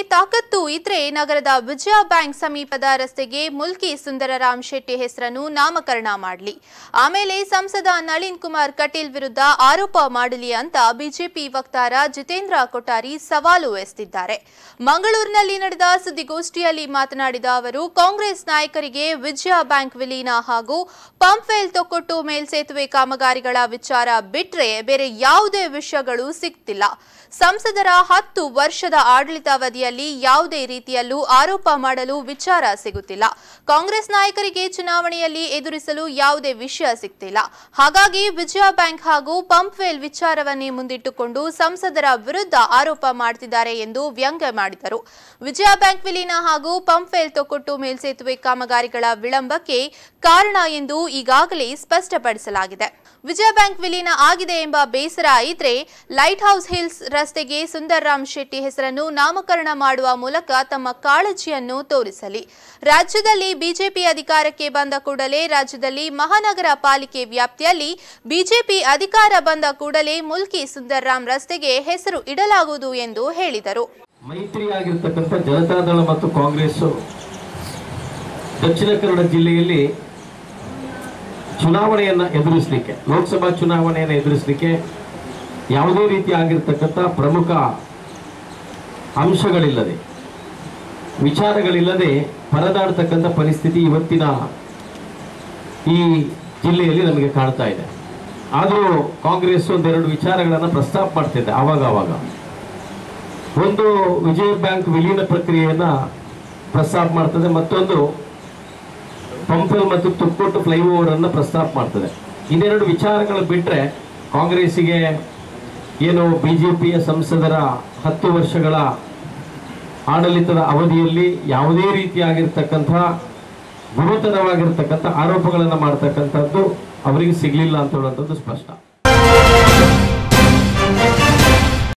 ತಾಕತ್ತು ಇದ್ರೆ ನಗರದ ವಿಜಯ ಬ್ಯಾಂಕ್ ಸಮೀಪದ ರಸ್ತೆಗೆ ಮುಲ್ಕಿ ಸುಂದರರಾಮ್ ಶೆಟ್ಟಿ ಹೆಸರನ್ನು ನಾಮಕರಣ ಮಾಡಲಿ ಆಮೇಲೆ ಸಂಸದ ನಳಿನ್ ಕುಮಾರ್ ಕಟೀಲ್ ವಿರುದ್ಧ ಆರೋಪ ಮಾಡಲಿ ಅಂತ ಬಿಜೆಪಿ ವಕ್ತಾರ ಜಿತೇಂದ್ರ ಕೊಠಾರಿ ಸವಾಲು ಎಸೆದಿದ್ದಾರೆ ಮಂಗಳೂರಿನಲ್ಲಿ ನಡೆದ ಸುದ್ದಿಗೋಷ್ಠಿಯಲ್ಲಿ ಮಾತನಾಡಿದ ಅವರು ಕಾಂಗ್ರೆಸ್ ನಾಯಕರಿಗೆ ವಿಜಯ ಬ್ಯಾಂಕ್ ವಿಲೀನ ಹಾಗೂ ಪಂಪ್ವೆಲ್ ತೊಕ್ಕೊಟ್ಟು ಮೇಲ್ಸೇತುವೆ ಕಾಮಗಾರಿಗಳ ವಿಚಾರ ಬಿಟ್ರೆ ಬೇರೆ ಯಾವುದೇ ವಿಷಯಗಳು ಸಿಗ್ತಿಲ್ಲ ಸಂಸದರ ಹತ್ತು ವರ್ಷದ ಆಡಳಿತಾವಧಿಯಲ್ಲಿ ಯಾವುದೇ ರೀತಿಯಲ್ಲೂ ಆರೋಪ ಮಾಡಲು ವಿಚಾರ ಸಿಗುತ್ತಿಲ್ಲ ಕಾಂಗ್ರೆಸ್ ನಾಯಕರಿಗೆ ಚುನಾವಣೆಯಲ್ಲಿ ಎದುರಿಸಲು ಯಾವುದೇ ವಿಷಯ ಸಿಗ್ತಿಲ್ಲ ಹಾಗಾಗಿ ವಿಜಯ ಬ್ಯಾಂಕ್ ಹಾಗೂ ಪಂಪ್ವೆಲ್ ವಿಚಾರವನ್ನೇ ಮುಂದಿಟ್ಟುಕೊಂಡು ಸಂಸದರ ವಿರುದ್ಧ ಆರೋಪ ಮಾಡ್ತಿದ್ದಾರೆ ಎಂದು ವ್ಯಂಗ್ಯ ಮಾಡಿದರು ವಿಜಯ ಬ್ಯಾಂಕ್ ವಿಲೀನ ಹಾಗೂ ಪಂಪ್ವೆಲ್ ತೊಕ್ಕೊಟ್ಟು ಮೇಲ್ಸೇತುವೆ ಕಾಮಗಾರಿಗಳ ವಿಳಂಬಕ್ಕೆ ಕಾರಣ ಎಂದು ಈಗಾಗಲೇ ಸ್ಪಷ್ಟಪಡಿಸಲಾಗಿದೆ ವಿಜಯ ಬ್ಯಾಂಕ್ ವಿಲೀನ ಆಗಿದೆ ಎಂಬ ಬೇಸರ ಇದ್ರೆ ಲೈಟ್ ಹೌಸ್ ಹಿಲ್ಸ್ ರಸ್ತೆಗೆ ಸುಂದರ್ರಾಮ್ ಶೆಟ್ಟಿ ಹೆಸರನ್ನು ನಾಮಕರಣ ಮಾಡುವ ಮೂಲಕ ತಮ್ಮ ಕಾಳಜಿಯನ್ನು ತೋರಿಸಲಿ ರಾಜ್ಯದಲ್ಲಿ ಬಿಜೆಪಿ ಅಧಿಕಾರಕ್ಕೆ ಬಂದ ಕೂಡಲೇ ರಾಜ್ಯದಲ್ಲಿ ಮಹಾನಗರ ಪಾಲಿಕೆ ವ್ಯಾಪ್ತಿಯಲ್ಲಿ ಬಿಜೆಪಿ ಅಧಿಕಾರ ಬಂದ ಕೂಡಲೇ ಮುಲ್ಕಿ ಸುಂದರ್ರಾಮ್ ರಸ್ತೆಗೆ ಹೆಸರು ಇಡಲಾಗುವುದು ಎಂದು ಹೇಳಿದರು ಮೈತ್ರಿಯಾಗಿರ್ತಕ್ಕಂಥ ಜನತಾದಳ ಮತ್ತು ಕಾಂಗ್ರೆಸ್ ದಕ್ಷಿಣ ಕನ್ನಡ ಜಿಲ್ಲೆಯಲ್ಲಿ ಚುನಾವಣೆಯನ್ನ ಎದುರಿಸಲಿಕ್ಕೆ ಲೋಕಸಭಾ ಚುನಾವಣೆಯನ್ನು ಎದುರಿಸಲಿಕ್ಕೆ ಯಾವುದೇ ರೀತಿ ಆಗಿರ್ತಕ್ಕಂಥ ಪ್ರಮುಖ ಅಂಶಗಳಿಲ್ಲದೆ ವಿಚಾರಗಳಿಲ್ಲದೆ ಪರದಾಡ್ತಕ್ಕಂಥ ಪರಿಸ್ಥಿತಿ ಇವತ್ತಿನ ಈ ಜಿಲ್ಲೆಯಲ್ಲಿ ನಮಗೆ ಕಾಣ್ತಾ ಇದೆ ಆದರೂ ಕಾಂಗ್ರೆಸ್ ಒಂದೆರಡು ವಿಚಾರಗಳನ್ನು ಪ್ರಸ್ತಾಪ ಮಾಡ್ತಿದೆ ಆವಾಗ ಆವಾಗ ಒಂದು ವಿಜಯ ಬ್ಯಾಂಕ್ ವಿಲೀನ ಪ್ರಕ್ರಿಯೆಯನ್ನ ಪ್ರಸ್ತಾಪ ಮಾಡ್ತದೆ ಮತ್ತೊಂದು ಪಂಪಲ್ ಮತ್ತು ತುಕ್ಕೋಟು ಫ್ಲೈಓವರ್ ಅನ್ನ ಪ್ರಸ್ತಾಪ ಮಾಡ್ತದೆ ಇನ್ನೆರಡು ವಿಚಾರಗಳು ಬಿಟ್ರೆ ಕಾಂಗ್ರೆಸ್ಸಿಗೆ ಏನು ಬಿಜೆಪಿಯ ಸಂಸದರ ಹತ್ತು ವರ್ಷಗಳ ಆಡಳಿತದ ಅವಧಿಯಲ್ಲಿ ಯಾವುದೇ ರೀತಿಯಾಗಿರ್ತಕ್ಕಂಥ ಗುರುತರವಾಗಿರ್ತಕ್ಕಂಥ ಆರೋಪಗಳನ್ನು ಮಾಡ್ತಕ್ಕಂಥದ್ದು ಅವರಿಗೆ ಸಿಗಲಿಲ್ಲ ಅಂತ ಹೇಳುವಂಥದ್ದು ಸ್ಪಷ್ಟ